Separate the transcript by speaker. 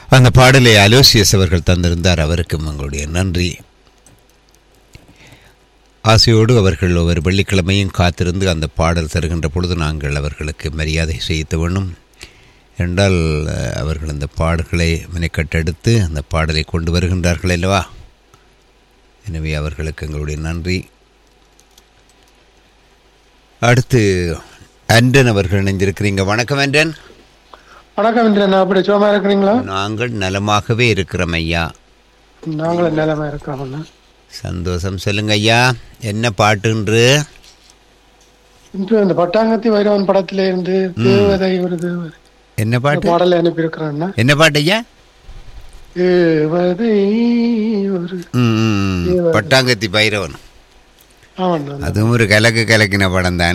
Speaker 1: அந்த பாடலை அலோசியஸ் அவர்கள் தந்திருந்தார் அவருக்கும் எங்களுடைய நன்றி ஆசையோடு அவர்கள் ஒவ்வொரு வெள்ளிக்கிழமையும் காத்திருந்து அந்த பாடல் தருகின்ற பொழுது நாங்கள் அவர்களுக்கு மரியாதை செய்து வேணும் என்றால் அஹ், அவர்கள் அந்த பாடல்களை மெனக்கட்டெடுத்து அந்த பாடலை கொண்டு வருகின்றார்கள் அல்லவா எனவே அவர்களுக்கு எங்களுடைய நன்றி அடுத்து அண்டன் அவர்கள் இணைந்திருக்கிறீங்க வணக்கம் அண்டன்
Speaker 2: வணக்கம் இந்திரன் அப்படி சும்மா இருக்கிறீங்களா
Speaker 1: நாங்கள் நலமாகவே இருக்கிறோம் ஐயா
Speaker 2: நாங்களும் நிலைமை இருக்கிறோம்
Speaker 1: சந்தோஷம் சொல்லுங்க ஐயா என்ன பாட்டுன்று
Speaker 2: இன்று இந்த பட்டாங்கத்தி வைரவன் படத்தில இருந்து தேவதை ஒரு தேவதை
Speaker 1: என்ன
Speaker 2: இந்த
Speaker 1: பாட்டு
Speaker 2: பாடலை அனுப்பி இருக்கிறேன்னா
Speaker 1: என்ன பாட்டு ஐயா
Speaker 2: தேவதை ஒரு
Speaker 1: ம், ம், ம். பட்டாங்கத்தி பைரவன்
Speaker 2: ஆமாண்ணா
Speaker 1: அதுவும் ஒரு கலக்கு கலக்கின படம் தான்